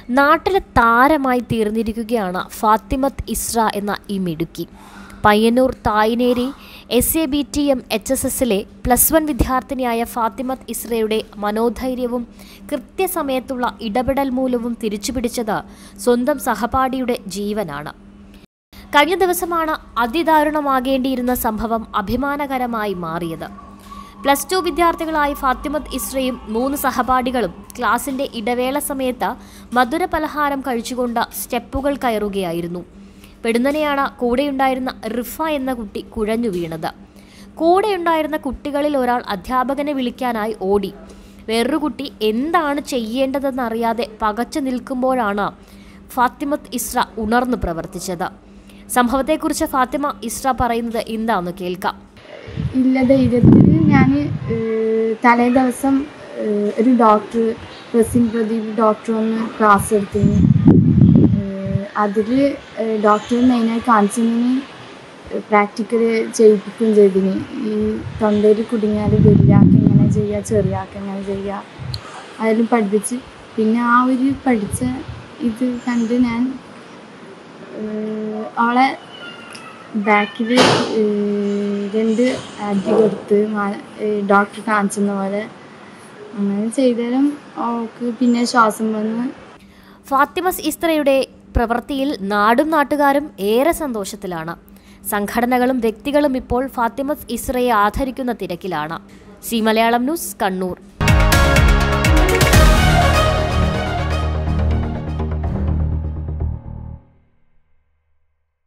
നാട്ടിലെ താരമായി തീർന്നിരിക്കുകയാണ് ഫാത്തിമത്ത് ഇസ്ര എന്ന ഈ മിടുക്കി Payyanur Thayineri S A B T M H S എസിലെ പ്ലസ് വൺ വിദ്യാർത്ഥിനിയായ ഫാത്തിമത്ത് ഇസ്രയുടെ മനോധൈര്യവും കൃത്യസമയത്തുള്ള ഇടപെടൽ മൂലവും തിരിച്ചുപിടിച്ചത് സ്വന്തം സഹപാഠിയുടെ ജീവനാണ് കഴിഞ്ഞ ദിവസമാണ് അതിദാരുണമാകേണ്ടിയിരുന്ന സംഭവം അഭിമാനകരമായി മാറിയത് പ്ലസ് ടു വിദ്യാർത്ഥികളായ ഫാത്തിമത്ത് ഇസ്രയും മൂന്ന് സഹപാഠികളും ക്ലാസിന്റെ ഇടവേള സമയത്ത് മധുര പലഹാരം കഴിച്ചുകൊണ്ട് സ്റ്റെപ്പുകൾ കയറുകയായിരുന്നു പെടുന്നനെയാണ് കൂടെയുണ്ടായിരുന്ന റിഫ എന്ന കുട്ടി കുഴഞ്ഞു വീണത് കൂടെയുണ്ടായിരുന്ന കുട്ടികളിൽ ഒരാൾ അധ്യാപകനെ വിളിക്കാനായി ഓടി വേറൊരു കുട്ടി എന്താണ് ചെയ്യേണ്ടതെന്നറിയാതെ പകച്ചു നിൽക്കുമ്പോഴാണ് ഫാത്തിമത്ത് ഇസ്ര ഉണർന്നു പ്രവർത്തിച്ചത് സംഭവത്തെക്കുറിച്ച് ഫാത്തിമ ഇസ്ര പറയുന്നത് എന്താണെന്ന് കേൾക്കാം ഇല്ല ധൈര്യത്തിൽ ഞാൻ തലേ ദിവസം ഏഹ്, ഒരു ഡോക്ടർ റസിൻ പ്രദീപ് ഡോക്ടർ ഒന്ന് ക്ലാസ് എടുത്തിന് അതിൽ ഡോക്ടർ മെയിനായി കാണിച്ചതിന് പ്രാക്ടിക്കൽ ചെയ്യിപ്പിക്കുകയും ചെയ്തിന് ഈ തൊണ്ടയിൽ കുടുങ്ങിയാൽ വലിയ ആൾക്ക് എങ്ങനെ ചെയ്യുക ചെറിയ ആൾക്ക് എങ്ങനെ ചെയ്യുക അതിലും പഠിപ്പിച്ച് പിന്നെ ആ ഒരു പഠിച്ച ഇത് കണ്ട് ഞാൻ ഏഹ്, അവളെ ബാക്കിൽ രണ്ട് അടി കൊടുത്ത് ഡോക്ടർ കാണിച്ചെന്ന പോലെ അങ്ങനെ ചെയ്താലും അവൾക്ക് പിന്നെ ശ്വാസം വന്ന് ഫാത്തിമസ് ഇസ്ത്രയുടെ പ്രവൃത്തിയിൽ നാടും നാട്ടുകാരും ഏറെ സന്തോഷത്തിലാണ് സംഘടനകളും വ്യക്തികളും ഇപ്പോൾ ഫാത്തിമസ് ഇസ്രയെ ആദരിക്കുന്ന തിരക്കിലാണ് സി മലയാളം ന്യൂസ് കണ്ണൂർ